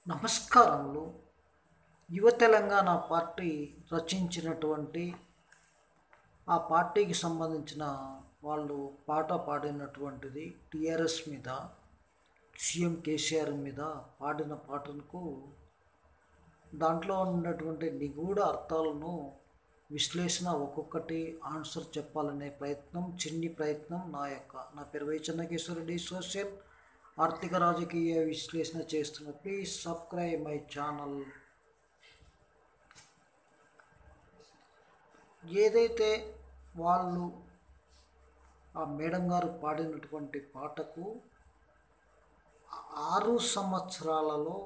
నమస్కారములు యువ తెలంగాణ పార్టీ రచించినటువంటి ఆ పార్టీకి సంబంధించిన వాళ్ళు పాట పాడినటువంటిది టిఆర్ఎస్ మీద సీఎం కేసీఆర్ మీద పాడిన పాటలకు దాంట్లో ఉన్నటువంటి నిగూఢ అర్థాలను విశ్లేషణ ఒక్కొక్కటి ఆన్సర్ చెప్పాలనే ప్రయత్నం చిన్ని ప్రయత్నం నా యొక్క నా పేరు వై చెన్నకేశ్వరరెడ్డి సోషల్ ఆర్థిక రాజకీయ విశ్లేషణ చేస్తున్న ప్లీజ్ సబ్స్క్రైబ్ మై ఛానల్ ఏదైతే వాళ్ళు ఆ మేడం గారు పాడినటువంటి పాటకు ఆరు సంవత్సరాలలో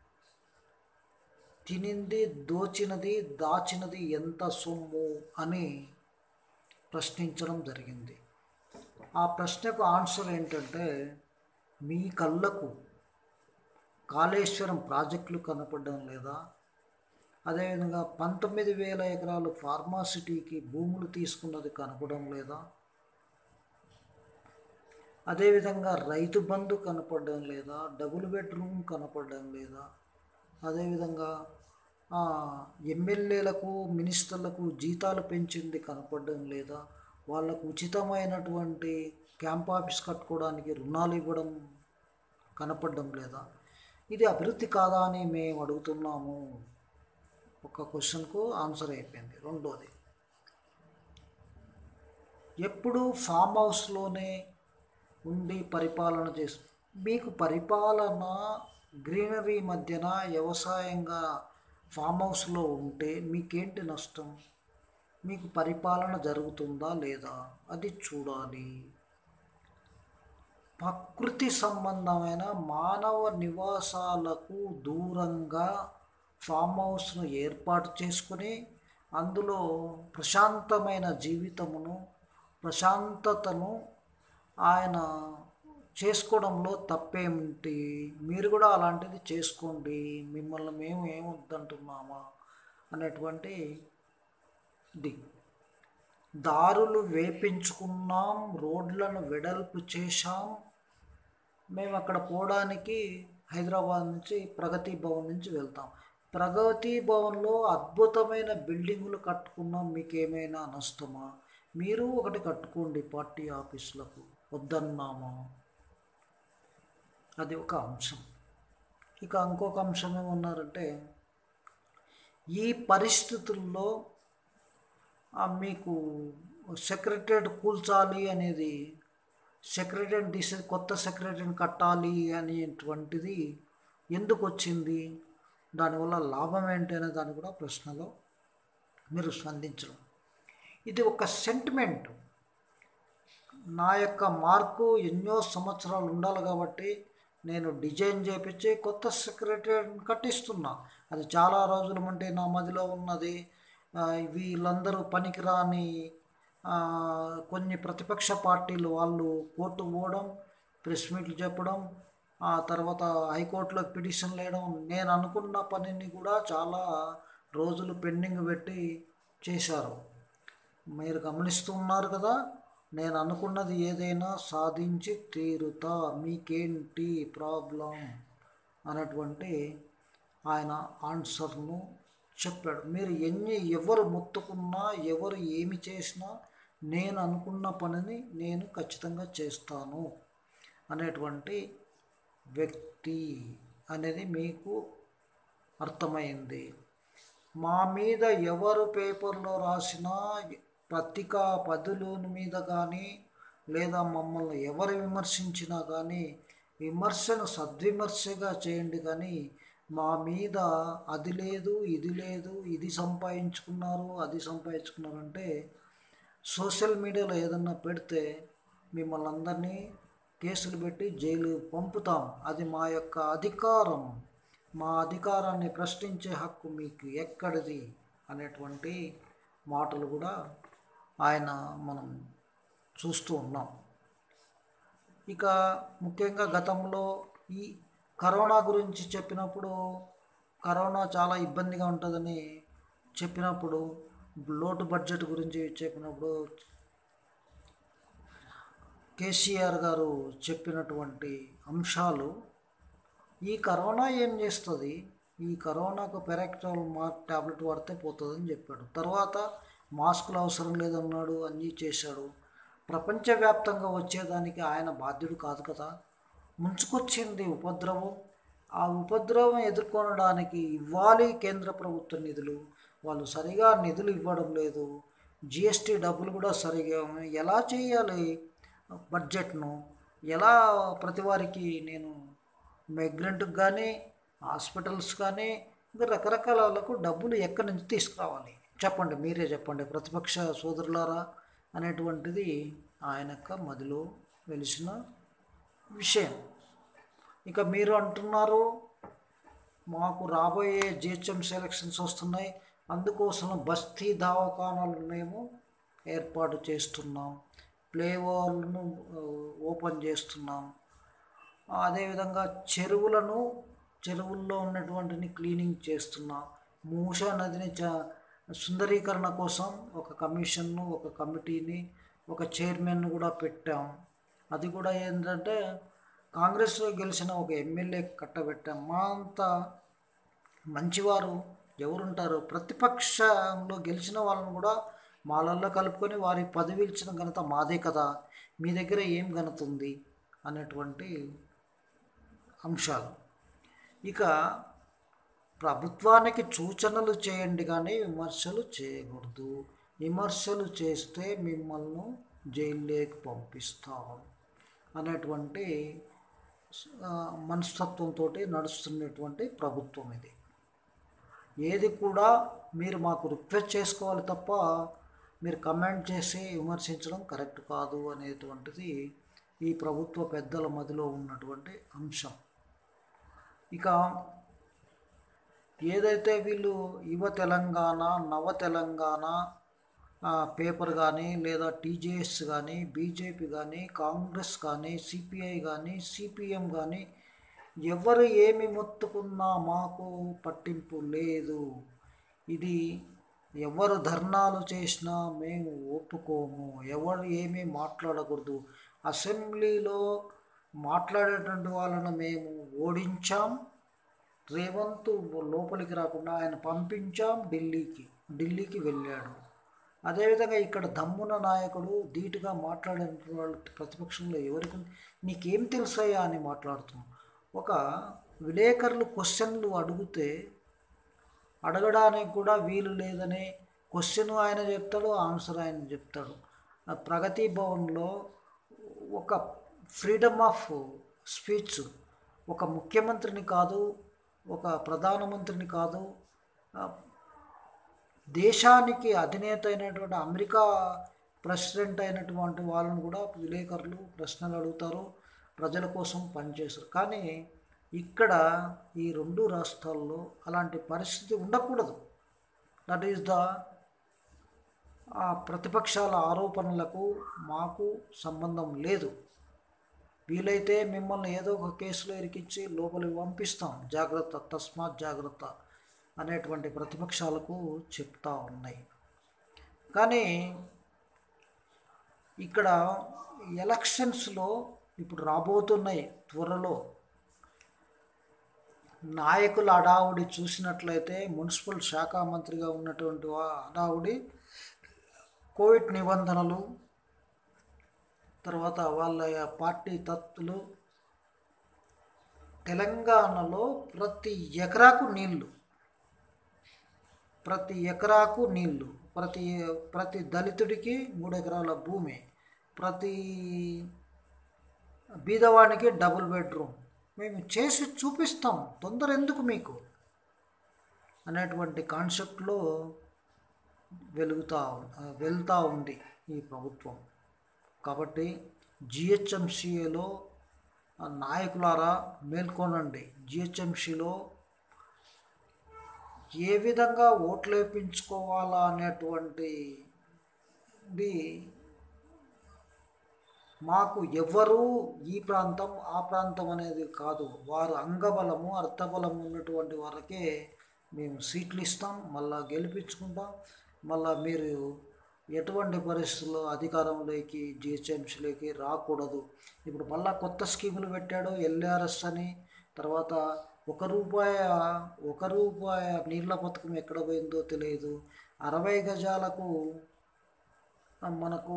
తినింది దోచినది దాచినది ఎంత సొమ్ము అని ప్రశ్నించడం జరిగింది ఆ ప్రశ్నకు ఆన్సర్ ఏంటంటే మీ కళ్ళకు కాళేశ్వరం ప్రాజెక్టులు కనపడడం లేదా అదేవిధంగా పంతొమ్మిది వేల ఎకరాలు ఫార్మాసిటీకి భూములు తీసుకున్నది కనపడడం లేదా అదేవిధంగా రైతు బంధు కనపడడం లేదా డబుల్ బెడ్రూమ్ కనపడడం లేదా అదేవిధంగా ఎమ్మెల్యేలకు మినిస్టర్లకు జీతాలు పెంచింది కనపడడం లేదా వాళ్ళకు ఉచితమైనటువంటి క్యాంప్ ఆఫీస్ కట్టుకోవడానికి రుణాలు ఇవ్వడం కనపడడం లేదా ఇది అభివృద్ధి కాదా అని మేము అడుగుతున్నాము ఒక క్వశ్చన్కు ఆన్సర్ అయిపోయింది రెండోది ఎప్పుడు ఫామ్ హౌస్లోనే ఉండి పరిపాలన చేస్తూ మీకు పరిపాలన గ్రీనరీ మధ్యన వ్యవసాయంగా ఫామ్ హౌస్లో ఉంటే మీకేంటి నష్టం మీకు పరిపాలన జరుగుతుందా లేదా అది చూడాలి ప్రకృతి సంబంధమైన మానవ నివాసాలకు దూరంగా ఫామ్ హౌస్ను ఏర్పాటు చేసుకుని అందులో ప్రశాంతమైన జీవితమును ప్రశాంతతను ఆయన చేసుకోవడంలో తప్పేమిటి మీరు కూడా అలాంటిది చేసుకోండి మిమ్మల్ని మేము ఏమొద్దంటున్నామా అనేటువంటి ది దారులు వేపించుకున్నాం రోడ్లను వెడల్పు చేశాం మేము అక్కడ పోవడానికి హైదరాబాద్ నుంచి ప్రగతి భవన్ నుంచి వెళ్తాం ప్రగతి భవన్లో అద్భుతమైన బిల్డింగులు కట్టుకున్నాం మీకు ఏమైనా నష్టమా మీరు ఒకటి కట్టుకోండి పార్టీ ఆఫీసులకు వద్దన్నామా అది ఒక అంశం ఇక ఇంకొక అంశం ఏమన్నారంటే ఈ పరిస్థితుల్లో మీకు సెక్రటరేట్ కూల్చాలి అనేది సెక్రటరీని తీసి కొత్త సెక్రటరీని కట్టాలి అనేటువంటిది ఎందుకు వచ్చింది దానివల్ల లాభం ఏంటి అనే దాన్ని కూడా ప్రశ్నలో మీరు స్పందించడం ఇది ఒక సెంటిమెంట్ నా యొక్క మార్కు ఎన్నో సంవత్సరాలు ఉండాలి కాబట్టి నేను డిజైన్ చేపించి కొత్త సెక్రటరీని కట్టిస్తున్నా అది చాలా రోజుల అంటే నా మదిలో ఉన్నది వీళ్ళందరూ పనికిరాని కొన్ని ప్రతిపక్ష పార్టీలు వాళ్ళు కోర్టు పోవడం ప్రెస్ మీట్లు చెప్పడం ఆ తర్వాత హైకోర్టులో పిటిషన్లు వేయడం నేను అనుకున్న పనిని కూడా చాలా రోజులు పెండింగ్ పెట్టి చేశారు మీరు గమనిస్తూ ఉన్నారు కదా నేను అనుకున్నది ఏదైనా సాధించి తీరుతా మీకేంటి ప్రాబ్లం అన్నటువంటి ఆయన ఆన్సర్ను చెప్పాడు మీరు ఎన్ని ఎవరు మొత్తుకున్నా ఎవరు ఏమి చేసినా నేను అనుకున్న పనిని నేను ఖచ్చితంగా చేస్తాను అనేటువంటి వ్యక్తి అనేది మీకు అర్థమైంది మా మీద ఎవరు పేపర్లో రాసినా పత్రికా పదుల మీద కానీ లేదా మమ్మల్ని ఎవరు విమర్శించినా కానీ విమర్శను సద్విమర్శగా చేయండి కానీ మా మీద అది లేదు ఇది లేదు ఇది సంపాదించుకున్నారు అది సంపాదించుకున్నారు అంటే సోషల్ మీడియాలో ఏదన్నా పెడితే మిమ్మల్ని అందరినీ కేసులు పెట్టి జైలు పంపుతాం అది మా యొక్క అధికారం మా అధికారాన్ని ప్రశ్నించే హక్కు మీకు ఎక్కడిది అనేటువంటి మాటలు కూడా ఆయన మనం చూస్తూ ఉన్నాం ఇక ముఖ్యంగా గతంలో ఈ కరోనా గురించి చెప్పినప్పుడు కరోనా చాలా ఇబ్బందిగా ఉంటుందని చెప్పినప్పుడు లోటు బడ్జెట్ గురించి చెప్పినప్పుడు కేసీఆర్ గారు చెప్పినటువంటి అంశాలు ఈ కరోనా ఏం చేస్తుంది ఈ కరోనాకు పెరాక్టల్ మా టాబ్లెట్ వాడితే పోతుందని చెప్పాడు తర్వాత మాస్కులు అవసరం లేదన్నాడు అన్నీ చేశాడు ప్రపంచవ్యాప్తంగా వచ్చేదానికి ఆయన బాధ్యుడు కాదు కదా ముంచుకొచ్చింది ఉపద్రవం ఆ ఉపద్రవం ఎదుర్కొనడానికి ఇవ్వాలి కేంద్ర ప్రభుత్వ నిధులు వాళ్ళు సరిగా నిధులు ఇవ్వడం లేదు జిఎస్టీ డబ్బులు కూడా సరిగా ఎలా చేయాలి బడ్జెట్ను ఎలా ప్రతి వారికి నేను మైగ్రెంట్కి కానీ హాస్పిటల్స్ కానీ ఇంకా రకరకాల వాళ్ళకు డబ్బులు ఎక్కడి నుంచి తీసుకురావాలి చెప్పండి మీరే చెప్పండి ప్రతిపక్ష సోదరులారా అనేటువంటిది ఆయన యొక్క మదిలో వెలిసిన విషయం ఇక మీరు అంటున్నారు మాకు రాబోయే జిహెచ్ఎం సెలక్షన్స్ వస్తున్నాయి అందుకోసం బస్తీ దవాఖానాలు మేము ఏర్పాటు చేస్తున్నాం ప్లే వాల్ను ఓపెన్ చేస్తున్నాం అదేవిధంగా చెరువులను చెరువుల్లో ఉన్నటువంటిని క్లీనింగ్ చేస్తున్నాం మూషా నదిని చ సుందరీకరణ కోసం ఒక కమిషన్ను ఒక కమిటీని ఒక చైర్మన్ను కూడా పెట్టాం అది కూడా ఏంటంటే కాంగ్రెస్లో గెలిచిన ఒక ఎమ్మెల్యే కట్టబెట్టాం మా అంత మంచివారు ఎవరుంటారు ప్రతిపక్షంలో గెలిచిన వాళ్ళని కూడా మాలల్లో కలుపుకొని వారికి పదవి ఇచ్చిన ఘనత మాదే కదా మీ దగ్గర ఏం ఘనత ఉంది అనేటువంటి అంశాలు ఇక ప్రభుత్వానికి సూచనలు చేయండి కానీ విమర్శలు చేయకూడదు విమర్శలు చేస్తే మిమ్మల్ని జైల్లోకి పంపిస్తాం అనేటువంటి ఆ, మనస్తత్వంతో నడుస్తున్నటువంటి ప్రభుత్వం ఇది ఏది కూడా మీరు మాకు రిక్వెస్ట్ చేసుకోవాలి తప్ప మీరు కమెంట్ చేసి విమర్శించడం కరెక్ట్ కాదు అనేటువంటిది ఈ ప్రభుత్వ పెద్దల మదిలో ఉన్నటువంటి అంశం ఇక ఏదైతే వీళ్ళు యువ తెలంగాణ నవ తెలంగాణ ఆ, పేపర్ కానీ లేదా టీజేఎస్ కానీ బీజేపీ కానీ కాంగ్రెస్ కానీ సిపిఐ కానీ సిపిఎం కానీ ఎవరు ఏమి మొత్తుకున్నా మాకు పట్టింపు లేదు ఇది ఎవరు ధర్నాలు చేసినా మేము ఒప్పుకోము ఎవరు ఏమీ మాట్లాడకూడదు అసెంబ్లీలో మాట్లాడేటువంటి వాళ్ళను మేము ఓడించాం రేవంత్ లోపలికి రాకుండా ఆయన పంపించాం ఢిల్లీకి ఢిల్లీకి వెళ్ళాడు అదేవిధంగా ఇక్కడ దమ్మున నాయకుడు ధీటుగా మాట్లాడిన వాళ్ళు ప్రతిపక్షంలో ఎవరికి ఉంది? నీకేం తెలుసాయా అని మాట్లాడుతున్నాం ఒక విలేకరులు క్వశ్చన్లు అడిగితే అడగడానికి కూడా వీలు లేదని క్వశ్చన్ ఆయన చెప్తాడు ఆన్సర్ ఆయన చెప్తాడు ఆ ప్రగతి భవన్లో ఒక ఫ్రీడమ్ ఆఫ్ స్పీచ్ ఒక ముఖ్యమంత్రిని కాదు ఒక ప్రధానమంత్రిని కాదు ఆ, దేశానికి అధినేత అయినటువంటి అమెరికా ప్రెసిడెంట్ అయినటువంటి వాళ్ళని కూడా విలేకరులు ప్రశ్నలు అడుగుతారు ప్రజల కోసం పనిచేస్తారు కానీ ఇక్కడ ఈ రెండు రాష్ట్రాల్లో అలాంటి పరిస్థితి ఉండకూడదు దట్ ఈస్ ద ఆ ప్రతిపక్షాల ఆరోపణలకు మాకు సంబంధం లేదు వీలైతే మిమ్మల్ని ఏదో ఒక కేసులో ఇరికించి లోపలికి పంపిస్తాం జాగ్రత్త తస్మాత్ జాగ్రత్త అనేటువంటి ప్రతిపక్షాలకు చెప్తా ఉన్నాయి కానీ ఇక్కడ ఎలక్షన్స్లో ఇప్పుడు రాబోతున్నాయి త్వరలో నాయకుల హడావుడి చూసినట్లయితే మున్సిపల్ శాఖ మంత్రిగా ఉన్నటువంటి వా- హడావుడి కోవిడ్ నిబంధనలు తర్వాత వాళ్ళ పార్టీ తత్తులు తెలంగాణలో ప్రతి ఎకరాకు నీళ్లు ప్రతి ఎకరాకు నీళ్లు ప్రతి ప్రతి దళితుడికి మూడు ఎకరాల భూమి ప్రతి బీదవానికి డబుల్ బెడ్రూమ్ మేము చేసి చూపిస్తాం తొందర ఎందుకు మీకు అనేటువంటి కాన్సెప్ట్లో వెలుగుతా వెళ్తూ ఉంది ఈ ప్రభుత్వం కాబట్టి జిహెచ్ఎంసీలో నాయకులారా మేల్కొనండి జిహెచ్ఎంసీలో ఏ విధంగా ఓట్లు వేయించుకోవాలా అనేటువంటి ఇది మాకు ఎవరు ఈ ప్రాంతం ఆ ప్రాంతం అనేది కాదు వారు అంగబలము అర్థబలము ఉన్నటువంటి వారికే మేము సీట్లు ఇస్తాం మళ్ళా గెలిపించుకుంటాం మళ్ళా మీరు ఎటువంటి పరిస్థితుల్లో అధికారంలోకి జిహెచ్ఎంసీలోకి రాకూడదు ఇప్పుడు మళ్ళా కొత్త స్కీములు పెట్టాడు ఎల్ఆర్ఎస్ అని తర్వాత ఒక రూపాయ ఒక రూపాయ నీళ్ళ పథకం ఎక్కడ పోయిందో తెలియదు అరవై గజాలకు ఆ, మనకు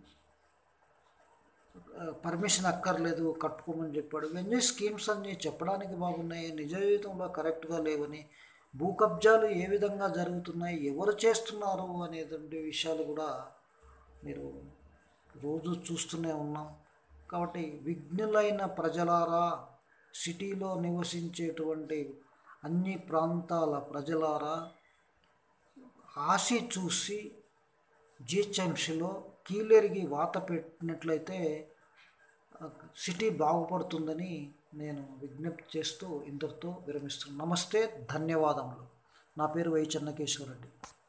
పర్మిషన్ అక్కర్లేదు కట్టుకోమని చెప్పాడు ఇవన్నీ స్కీమ్స్ అన్నీ చెప్పడానికి బాగున్నాయి నిజ జీవితంలో కరెక్ట్గా లేవని భూ కబ్జాలు ఏ విధంగా జరుగుతున్నాయి ఎవరు చేస్తున్నారు అనేటువంటి విషయాలు కూడా మీరు రోజు చూస్తూనే ఉన్నాం కాబట్టి విఘ్నులైన ప్రజలారా సిటీలో నివసించేటువంటి అన్ని ప్రాంతాల ప్రజలారా ఆశి చూసి జిహెచ్ఎంసీలో కీలెరిగి వాత పెట్టినట్లయితే ఆ, సిటీ బాగుపడుతుందని నేను విజ్ఞప్తి చేస్తూ ఇంతటితో విరమిస్తున్నాను నమస్తే ధన్యవాదములు నా పేరు వై చెన్నకేశ్వరరెడ్డి